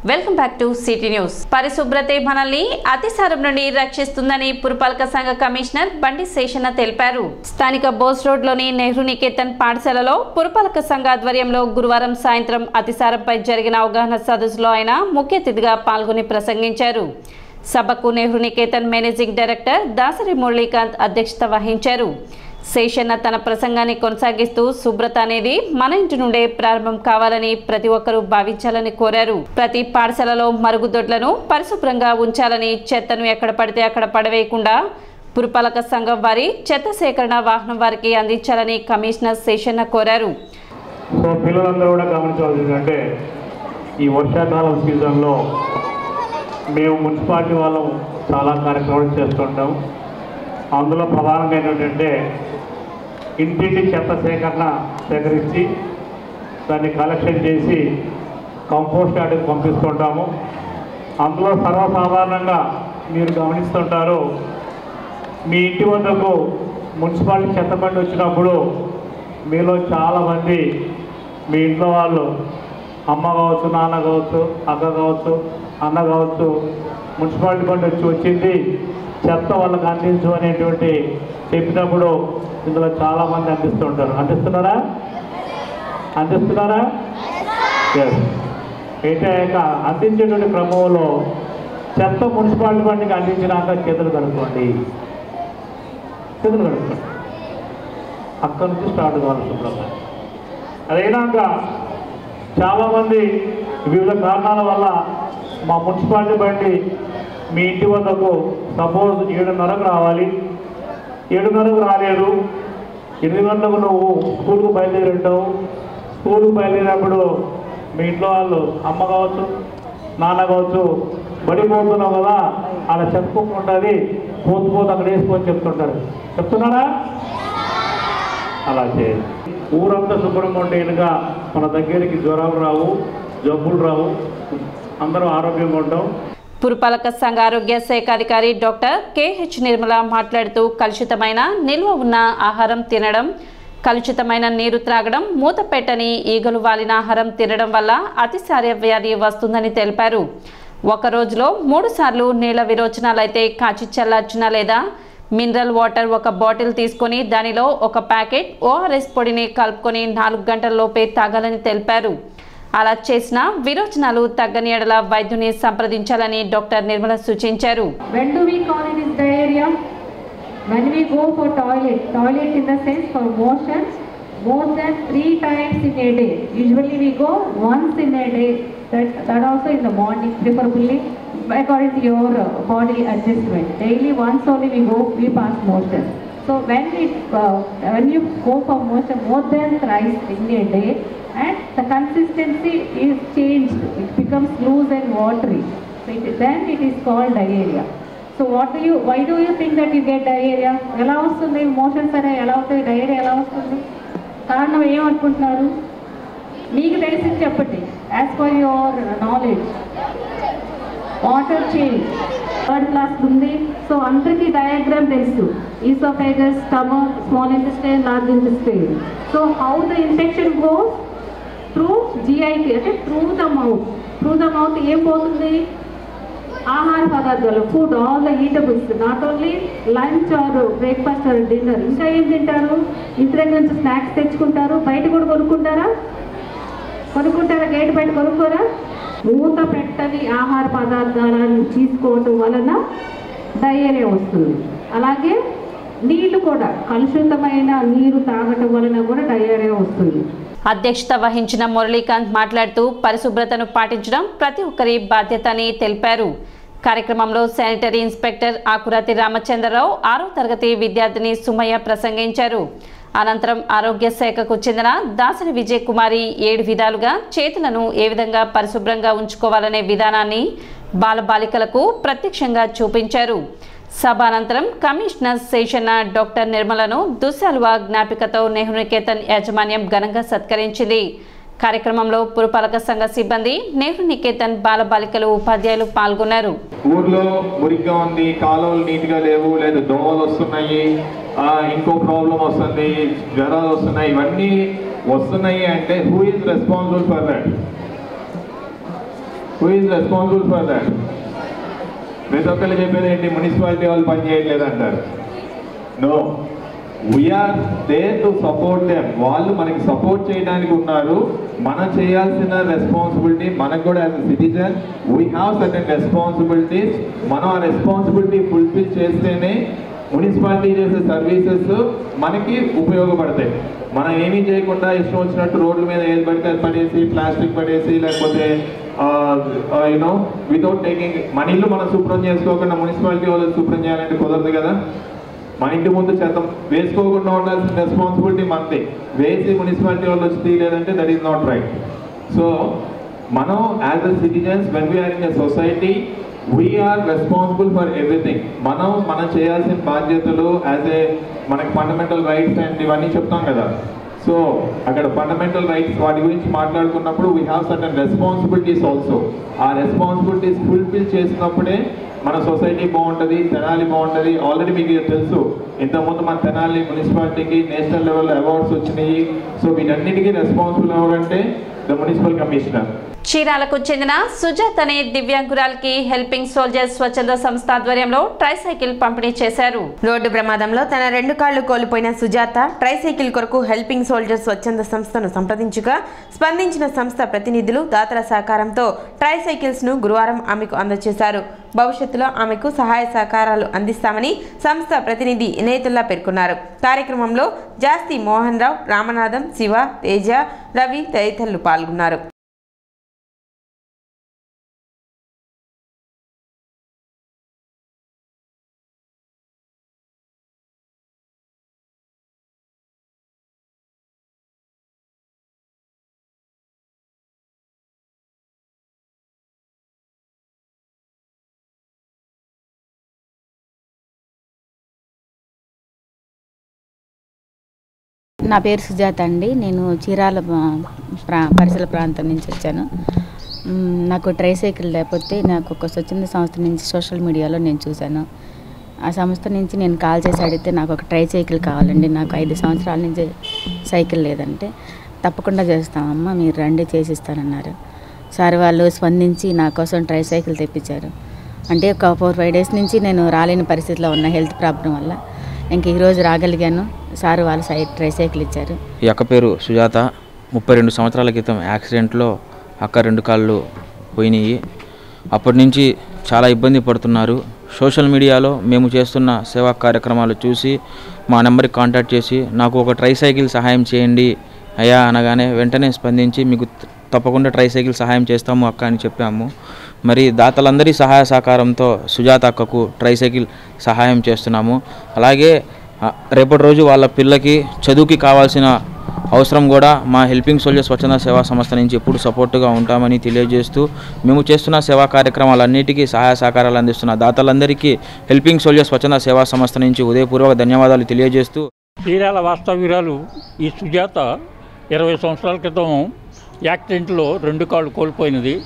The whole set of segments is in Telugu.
Welcome back to city news పరిశుభ్రతే మనల్ని అతిసారం నుండి రక్షిస్తుందని పురపాలక సంఘ కమిషనర్ బండి శేషన్న తెలిపారు స్థానిక బోస్ రోడ్లోని నెహ్రూ నికేతన్ పాఠశాలలో పురపాలక సంఘ ఆధ్వర్యంలో గురువారం సాయంత్రం అతిసారంపై జరిగిన అవగాహన సదస్సులో ఆయన ముఖ్య అతిథిగా పాల్గొని ప్రసంగించారు సభకు నెహ్రూ నికేతన్ మేనేజింగ్ డైరెక్టర్ దాసరి మురళీకాంత్ అధ్యక్షత వహించారు శేషన్న తన ప్రసంగాన్ని కొనసాగిస్తూ శుభ్రత అనేది మన ఇంటి నుండే ప్రారంభం కావాలని ప్రతి ఒక్కరూ భావించాలని కోరారు ప్రతి పాఠశాలలో మరుగుదొడ్లను పరిశుభ్రంగా ఉంచాలని చెత్తను ఎక్కడ పడితే అక్కడ పడవేయకుండా పురపాలక సంఘం వారి చెత్త సేకరణ వాహనం వారికి అందించాలని కమిషనర్ శేషన్న కోరారు సో పిల్లలందరూ కూడా గమనించవలసింది అంటే ఈ వర్షాకాలం సీజన్లో మేము మున్సిపాలిటీ వాళ్ళం చాలా కార్యక్రమాలు చేస్తుంటాం అందులో ప్రధానంగా ఏంటంటే ఇంటింటి చెత్త సేకరణ సేకరించి దాన్ని కలెక్షన్ చేసి కంపోస్ట్ యార్డ్కి పంపిస్తుంటాము అందులో సర్వసాధారణంగా మీరు గమనిస్తుంటారు మీ ఇంటి వద్దకు మున్సిపాలిటీ చెత్త బండి వచ్చినప్పుడు మీలో చాలామంది మీ ఇంట్లో వాళ్ళు అమ్మ కావచ్చు నాన్న కావచ్చు అక్క కావచ్చు అన్న కావచ్చు మున్సిపాలిటీ బండి వచ్చి వచ్చింది చెత్త వాళ్ళకి అందించు అనేటువంటి చెప్పినప్పుడు ఇందులో చాలామంది అందిస్తుంటారు అందిస్తున్నారా అందిస్తున్నారా ఎస్ అయితే ఇక అందించేటువంటి క్రమంలో చెత్త మున్సిపాలిటీ బండికి అందించినాక చేతులు కడుక్కోండి చేతులు కడుక్కోండి అక్కడి నుంచి స్టార్ట్ కావాలి శుభ్రంగా అదైనాక చాలామంది వివిధ కారణాల వల్ల మా మున్సిపాలిటీ బండి మీ ఇంటి వద్దకు సపోజ్ ఏడున్నరకు రావాలి ఏడున్నరకు రాలేదు ఎనిమిది గంటలకు నువ్వు స్కూల్కు బయలుదేరి ఉంటావు స్కూల్కి బయలుదేరినప్పుడు మీ ఇంట్లో వాళ్ళు అమ్మ కావచ్చు నాన్న కావచ్చు బడిపోతున్నావు కదా అలా చెప్పుకుంటుంది పోతు పోతు అక్కడ వేసుకొని చెప్తుంటారు చెప్తున్నారా అలా చేయాలి ఊరంతా శుభ్రంగా ఉండేలుగా మన దగ్గరికి జ్వరాలు రావు జబ్బులు రావు అందరం ఆరోగ్యంగా ఉంటాం పురపాలక సంఘ ఆరోగ్య శాఖ అధికారి డాక్టర్ కెహెచ్ నిర్మల మాట్లాడుతూ కలుషితమైన నిల్వ ఉన్న ఆహారం తినడం కలుషితమైన నీరు త్రాగడం మూత పెట్టని ఈగలు వాలిన ఆహారం తినడం వల్ల అతిసార్య వ్యాధి వస్తుందని తెలిపారు ఒక రోజులో మూడు సార్లు నీళ్ళ విరోచనాలైతే కాచి చల్లార్చిన లేదా మినరల్ వాటర్ ఒక బాటిల్ తీసుకొని దానిలో ఒక ప్యాకెట్ ఓఆర్ఎస్ పొడిని కలుపుకొని నాలుగు గంటల్లోపే తాగాలని తెలిపారు అలా చేసిన విరోచనాలు తగ్గని ఎడల వైద్యుని సంప్రదించాలని డాక్టర్ నిర్మల సూచించారు When do we call it as diarrhea? When we go for toilet, toilet in the sense for motion, more than three times in a day. Usually we go once in a day, that, that also in the morning preferably according to your uh, body adjustment. Daily once only we go, we pass motion. So when it, uh, when you go for motion more than thrice in a day, and the consistency is changed, it becomes loose and watery. So it, then it is called diarrhea. So what do you why do you think that you get diarrhoea ఎలా వస్తుంది మోషన్స్ అనే ఎలా అవుతాయి డయేరియా ఎలా వస్తుంది కారణం ఏమనుకుంటున్నారు మీకు తెలిసింది చెప్పండి as per your knowledge water change third class ఉంది సో అందరికీ డయాగ్రామ్ తెలుసు oesophagus stomach small intestine large intestine so how the infection goes through GIT అంటే through the mouth through the mouth ఏం పోతుంది ఆహార పదార్థాలు food all the eatables not only lunch or breakfast or dinner ఇంకా ఏం తింటారు ఇంటి దగ్గర నుంచి స్నాక్స్ తెచ్చుకుంటారు బయట కూడా కొనుక్కుంటారా కొనుక్కుంటారా గేట్ బయట కొనుక్కోరా మూత పెట్టని ఆహార పదార్థాలను తీసుకోవటం వలన డయేరియా వస్తుంది అలాగే నీళ్లు కూడా కలుషితమైన నీరు తాగటం వలన కూడా డయేరియా వస్తుంది అధ్యక్షత వహించిన మురళీకాంత్ మాట్లాడుతూ పరిశుభ్రతను పాటించడం ప్రతి ఒక్కరి బాధ్యత అని తెలిపారు కార్యక్రమంలో శానిటరీ ఇన్స్పెక్టర్ ఆకురాతి రామచంద్రరావు ఆరో తరగతి విద్యార్థిని సుమయ్య ప్రసంగించారు అనంతరం ఆరోగ్య శాఖకు చెందిన దాసరి విజయ్ కుమారి ఏడు విధాలుగా చేతులను ఏ విధంగా పరిశుభ్రంగా ఉంచుకోవాలనే విధానాన్ని బాలబాలికలకు ప్రత్యక్షంగా చూపించారు సభ అనంతరం కమిషనర్ శేషన్న డాక్టర్ నిర్మలను దుస్సాలువా జ్ఞాపికతో నెహ్రూ నికేతన్ యాజమాన్యం ఘనంగా సత్కరించింది కార్యక్రమంలో పురపాలక సంఘ సిబ్బంది నెహ్రూ నికేతన్ బాలబాలికలు ఉపాధ్యాయులు పాల్గొన్నారు ఊర్లో మురిగ్గా ఉంది కాలువలు నీట్గా లేవు లేదా దోమలు వస్తున్నాయి ఆ, ఇంకో ప్రాబ్లం వస్తుంది జ్వరాలు వస్తున్నాయి ఇవన్నీ వస్తున్నాయి అంటే who is responsible for that who is responsible for that ప్రతి ఒక్కళ్ళు చెప్పేది ఏంటి మున్సిపాలిటీ వాళ్ళు పని చేయట్లేదు అంటారు no we are there to support them వాళ్ళు మనకి సపోర్ట్ చేయడానికి ఉన్నారు మనం చేయాల్సిన రెస్పాన్సిబిలిటీ మనకు కూడా as a citizen we have certain responsibilities మనం ఆ రెస్పాన్సిబిలిటీ ఫుల్ఫిల్ చేస్తేనే మున్సిపాలిటీ చేసే సర్వీసెస్ మనకి ఉపయోగపడతాయి మనం ఏమీ చేయకుండా ఇష్టం వచ్చినట్టు రోడ్ల మీద ఏది పడితే అది పడేసి ప్లాస్టిక్ పడేసి లేకపోతే యూనో వితౌట్ టేకింగ్ మన ఇల్లు మనం శుభ్రం చేసుకోకుండా మున్సిపాలిటీ వాళ్ళు శుభ్రం చేయాలంటే కుదరదు కదా మన ఇంటి ముందు చెత్త వేసుకోకుండా ఉండాల్సిన రెస్పాన్సిబిలిటీ మనది వేసి మున్సిపాలిటీ వాళ్ళు వచ్చి తీయలేదంటే that is not right so మనం as a citizens when we are in a society we are responsible for everything మనం మనం చేయాల్సిన బాధ్యతలు యాజ్ ఏ మనకి ఫండమెంటల్ రైట్స్ అండ్ ఇవన్నీ చెప్తాం కదా సో అక్కడ ఫండమెంటల్ రైట్స్ వాటి గురించి మాట్లాడుకున్నప్పుడు we have certain responsibilities also ఆ రెస్పాన్సిబిలిటీస్ ఫుల్ఫిల్ చేసినప్పుడే మన సొసైటీ బాగుంటుంది తెనాలి బాగుంటుంది ఆల్రెడీ మీకు ఇది తెలుసు ఇంతకుముందు మన తెనాలి మున్సిపాలిటీకి నేషనల్ లెవెల్లో అవార్డ్స్ వచ్చినాయి సో వీటన్నిటికీ రెస్పాన్సిబుల్ ఎవరంటే ద మున్సిపల్ కమిషనర్ చీరాలకు చెందిన సుజాత్ అనే దివ్యాంగురాలకి హెల్పింగ్ సోల్జర్స్ స్వచ్ఛంద సంస్థ ఆధ్వర్యంలో ట్రైసైకిల్ పంపిణీ చేశారు రోడ్డు ప్రమాదంలో తన రెండు కాళ్లు కోల్పోయిన సుజాత ట్రైసైకిల్ కొరకు హెల్పింగ్ సోల్జర్స్ స్వచ్ఛంద సంస్థను సంప్రదించగా స్పందించిన సంస్థ ప్రతినిధులు దాతల సహకారంతో ట్రైసైకిల్స్ ను గురువారం ఆమెకు అందజేశారు భవిష్యత్తులో ఆమెకు సహాయ సహకారాలు అందిస్తామని సంస్థ ప్రతినిధి ఇనేతుల్లా పేర్కొన్నారు కార్యక్రమంలో జాస్తి మోహన్ రావు రామనాథం శివ తేజ రవి తదితరులు పాల్గొన్నారు నా పేరు సుజాత అండి నేను చీరాల ప్రా పరిసర ప్రాంతం నుంచి వచ్చాను మ్, నాకు ట్రైసైకిల్ లేకపోతే నాకు ఒక స్వచ్ఛంద సంస్థ నుంచి సోషల్ మీడియాలో నేను చూశాను ఆ సంస్థ నుంచి నేను కాల్ చేసి అడిగితే నాకు ఒక ట్రై సైకిల్ కావాలండి నాకు ఐదు సంవత్సరాల నుంచి సైకిల్ లేదంటే తప్పకుండా చేస్తామమ్మా మీరు రండి చేసిస్తానన్నారు సార్ వాళ్ళు స్పందించి నా కోసం ట్రై సైకిల్ తెప్పించారు అంటే ఒక ఫోర్ ఫైవ్ డేస్ నుంచి నేను రాలేని పరిస్థితిలో ఉన్న హెల్త్ ప్రాబ్లం వల్ల ఇంక ఈరోజు రాగలిగాను సార్ వాళ్ళు సై ట్రై సైకిల్ ఇచ్చారు ఈ అక్క పేరు సుజాత ముప్పై రెండు సంవత్సరాల క్రితం యాక్సిడెంట్లో అక్క రెండు కాళ్ళు పోయినాయి అప్పటి నుంచి చాలా ఇబ్బంది పడుతున్నారు సోషల్ మీడియాలో మేము చేస్తున్న సేవా కార్యక్రమాలు చూసి మా నెంబర్కి కాంటాక్ట్ చేసి నాకు ఒక ట్రై సైకిల్ సహాయం చేయండి అయ్యా అనగానే వెంటనే స్పందించి మీకు త- తప్పకుండా ట్రై సైకిల్ సహాయం చేస్తాము అక్క అని చెప్పాము మరి దాతలందరి సహాయ సహకారంతో సుజాత అక్కకు ట్రై సైకిల్ సహాయం చేస్తున్నాము అలాగే ఆ, రేపటి రోజు వాళ్ళ పిల్లకి చదువుకి కావాల్సిన అవసరం కూడా మా హెల్పింగ్ సోల్జర్ స్వచ్ఛంద సేవా సంస్థ నుంచి ఎప్పుడు సపోర్టుగా ఉంటామని తెలియజేస్తూ మేము చేస్తున్న సేవా కార్యక్రమాలన్నిటికీ సహాయ సహకారాలు అందిస్తున్న దాతలందరికీ హెల్పింగ్ సోల్జర్ స్వచ్ఛంద సేవా సంస్థ నుంచి ఉదయపూర్వక ధన్యవాదాలు తెలియజేస్తూ చీరాల వాస్తవ్యురాలు ఈ సుజాత ఇరవై సంవత్సరాల క్రితం యాక్సిడెంట్లో రెండు కాళ్ళు కోల్పోయినది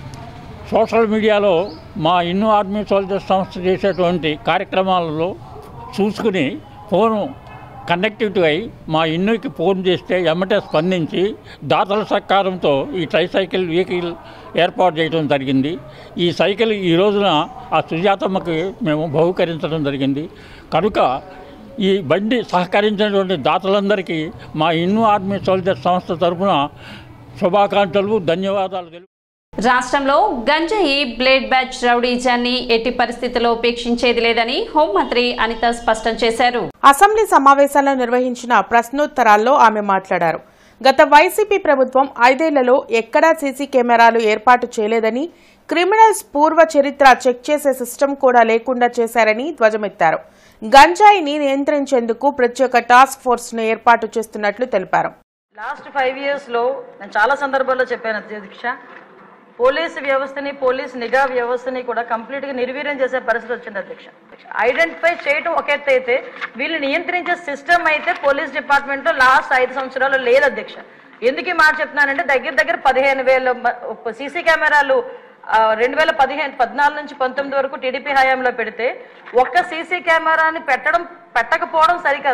సోషల్ మీడియాలో మా ఇన్ను ఆర్మీ సోల్జర్స్ సంస్థ చేసేటువంటి కార్యక్రమాలలో చూసుకుని ఫోను కనెక్టివిటీ అయి మా ఇన్నుకి ఫోన్ చేస్తే ఎమ్మటే స్పందించి దాతల సహకారంతో ఈ ట్రైసైకిల్ వెహికల్ ఏర్పాటు చేయడం జరిగింది ఈ సైకిల్ ఈ రోజున ఆ సుజాతమ్మకి మేము బహుకరించడం జరిగింది కనుక ఈ బండి సహకరించినటువంటి దాతలందరికీ మా ఇన్ను ఆర్మీ సోల్జర్ సంస్థ తరఫున శుభాకాంక్షలు ధన్యవాదాలు తెలుపు రాష్ట్రంలో గంజాయి బ్లేడ్ బ్యాచ్ రౌడీజాన్ని ఎట్టి పరిస్థితుల్లో ఉపేక్షించేది లేదని హోంమంత్రి అనిత స్పష్టం చేశారు అసెంబ్లీ సమావేశాల్లో నిర్వహించిన ప్రశ్నోత్తరాల్లో ఆమె మాట్లాడారు గత వైసీపీ ప్రభుత్వం ఐదేళ్లలో ఎక్కడా సీసీ కెమెరాలు ఏర్పాటు చేయలేదని క్రిమినల్స్ పూర్వ చరిత్ర చెక్ చేసే సిస్టమ్ కూడా లేకుండా చేశారని ధ్వజమెత్తారు గంజాయిని నియంత్రించేందుకు ప్రత్యేక టాస్క్ ఫోర్స్ ను ఏర్పాటు చేస్తున్నట్లు తెలిపారు లాస్ట్ ఫైవ్ ఇయర్స్లో నేను చాలా సందర్భాల్లో చెప్పాను అధ్యక్ష పోలీసు వ్యవస్థని పోలీస్ నిఘా వ్యవస్థని కూడా కంప్లీట్గా నిర్వీర్యం చేసే పరిస్థితి వచ్చింది అధ్యక్ష ఐడెంటిఫై చేయటం ఒక ఎత్తు అయితే వీళ్ళు నియంత్రించే సిస్టమ్ అయితే పోలీస్ డిపార్ట్మెంట్లో లాస్ట్ ఐదు సంవత్సరాలు లేదు అధ్యక్ష ఎందుకు ఈ మాట చెప్తున్నానంటే దగ్గర దగ్గర పదిహేను వేల సీసీ కెమెరాలు రెండు వేల పదిహేను పద్నాలుగు నుంచి పంతొమ్మిది వరకు టీడీపీ హయాంలో పెడితే ఒక్క సీసీ కెమెరాని పెట్టడం పెట్టకపోవడం సరికదా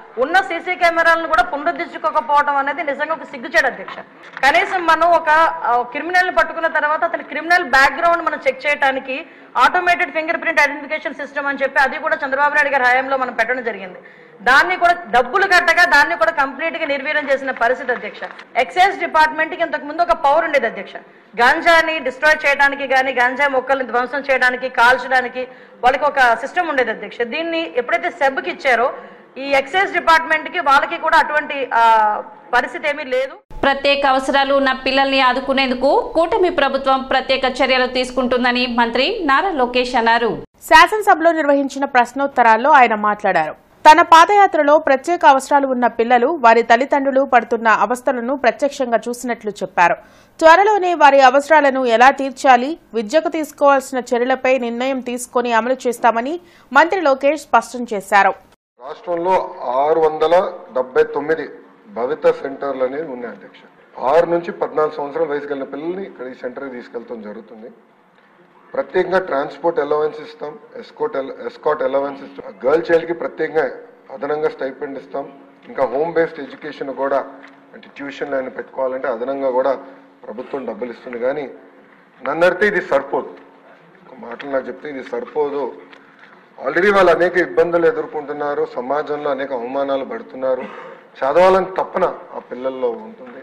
ఉన్న సీసీ కెమెరాలను కూడా పునరుద్ధరించుకోకపోవడం అనేది నిజంగా ఒక సిగ్గుచేడు అధ్యక్ష కనీసం మనం ఒక క్రిమినల్ పట్టుకున్న తర్వాత అతని క్రిమినల్ బ్యాక్గ్రౌండ్ మనం చెక్ చేయడానికి automated finger print identification system అని చెప్పి అది కూడా చంద్రబాబు నాయుడు గారి హయాంలో మనం పెట్టడం జరిగింది దాన్ని కూడా డబ్బులు కట్టగా దాన్ని కూడా కంప్లీట్ గా నిర్వీర్యం చేసిన పరిస్థితి అధ్యక్ష ఎక్సైజ్ డిపార్ట్మెంట్ కి ఇంతకు ముందు ఒక పవర్ ఉండేది అధ్యక్ష గాంజాని డిస్ట్రాయ్ చేయడానికి కానీ గాంజా మొక్కల్ని ధ్వంసం చేయడానికి కాల్చడానికి వాళ్ళకి ఒక సిస్టమ్ ఉండేది అధ్యక్ష దీన్ని ఎప్పుడైతే సెబ్కి ఇచ్చారో ఈ ఎక్సైజ్ డిపార్ట్మెంట్ కి వాళ్ళకి కూడా అటువంటి ఆ, పరిస్థితి ఏమీ లేదు ప్రత్యేక అవసరాలు ఉన్న పిల్లల్ని ఆదుకునేందుకు కూటమి ప్రభుత్వం ప్రత్యేక చర్యలు తీసుకుంటుందని మంత్రి నారా లోకేష్ అన్నారు శాసనసభలో నిర్వహించిన ప్రశ్నోత్తరాల్లో ఆయన మాట్లాడారు తన పాదయాత్రలో ప్రత్యేక అవసరాలు ఉన్న పిల్లలు వారి తల్లిదండ్రులు పడుతున్న అవస్థలను ప్రత్యక్షంగా చూసినట్లు చెప్పారు త్వరలోనే వారి అవసరాలను ఎలా తీర్చాలి విద్యకు తీసుకోవాల్సిన చర్యలపై నిర్ణయం తీసుకొని అమలు చేస్తామని మంత్రి లోకేష్ స్పష్టం చేశారు రాష్ట్రంలో ఆరు వందల డెబ్బై తొమ్మిది భవిత సెంటర్లు అనేవి ఉన్నాయి అధ్యక్ష ఆరు నుంచి పద్నాలుగు సంవత్సరాల వయసు కలిగిన పిల్లల్ని ఇక్కడ ఈ సెంటర్కి తీసుకెళ్తాం జరుగుతుంది ప్రత్యేకంగా ట్రాన్స్పోర్ట్ అలవెన్స్ ఇస్తాం ఎస్కోట్ ఎస్కాట్ అలవెన్స్ ఇస్తాం గర్ల్ చైల్డ్కి ప్రత్యేకంగా అదనంగా స్టైపెండ్ ఇస్తాం ఇంకా హోమ్ బేస్డ్ ఎడ్యుకేషన్ కూడా అంటే ట్యూషన్ లైన్ పెట్టుకోవాలంటే అదనంగా కూడా ప్రభుత్వం డబ్బులు ఇస్తుంది కానీ నన్ను అడిగితే ఇది సరిపోదు ఒక మాటలు నాకు చెప్తే ఇది సరిపోదు ఆల్రెడీ వాళ్ళు అనేక ఇబ్బందులు ఎదుర్కొంటున్నారు సమాజంలో అనేక అవమానాలు పడుతున్నారు చదవాలని తప్పన ఆ పిల్లల్లో ఉంటుంది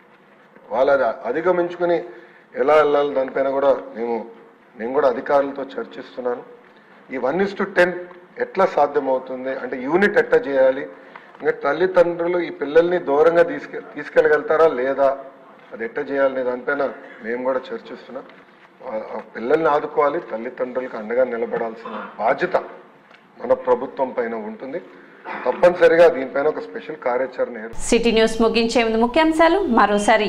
వాళ్ళు అది అధిగమించుకుని ఎలా వెళ్ళాలి దానిపైన కూడా మేము నేను కూడా అధికారులతో చర్చిస్తున్నాను ఈ వన్ ఇస్ టు టెన్ ఎట్లా సాధ్యమవుతుంది అంటే యూనిట్ ఎట్లా చేయాలి ఇంకా తల్లిదండ్రులు ఈ పిల్లల్ని దూరంగా తీసుకె తీసుకెళ్ళగలుగుతారా లేదా అది ఎట్లా చేయాలనే దానిపైన మేము కూడా చర్చిస్తున్నాం ఆ- ఆ పిల్లల్ని ఆదుకోవాలి తల్లిదండ్రులకు అండగా నిలబడాల్సిన బాధ్యత మన ప్రభుత్వం పైన ఉంటుంది తప్పనిసరిగా దీనిపైన ఒక స్పెషల్ కార్యాచరణ ఏర్పాటు సిటీ న్యూస్ ముగించే ముందు ముఖ్యాంశాలు మరోసారి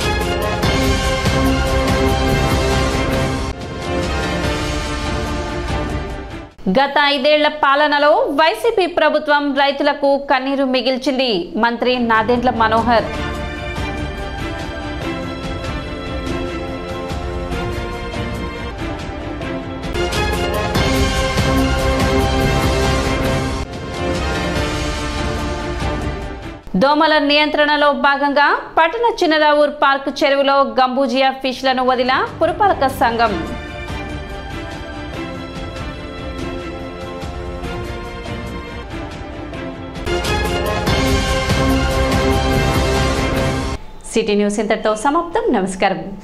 గత ఐదేళ్ల పాలనలో వైసీపీ ప్రభుత్వం రైతులకు కన్నీరు మిగిల్చింది మంత్రి నాదెండ్ల మనోహర్ దోమల నియంత్రణలో భాగంగా పట్టణ చిన్నరావూర్ పార్క్ చెరువులో గంబూజియా ఫిష్లను వదిల పురపాలక సంఘం సిటీ న్యూస్ ఇంతటితో సమాప్తం నమస్కారం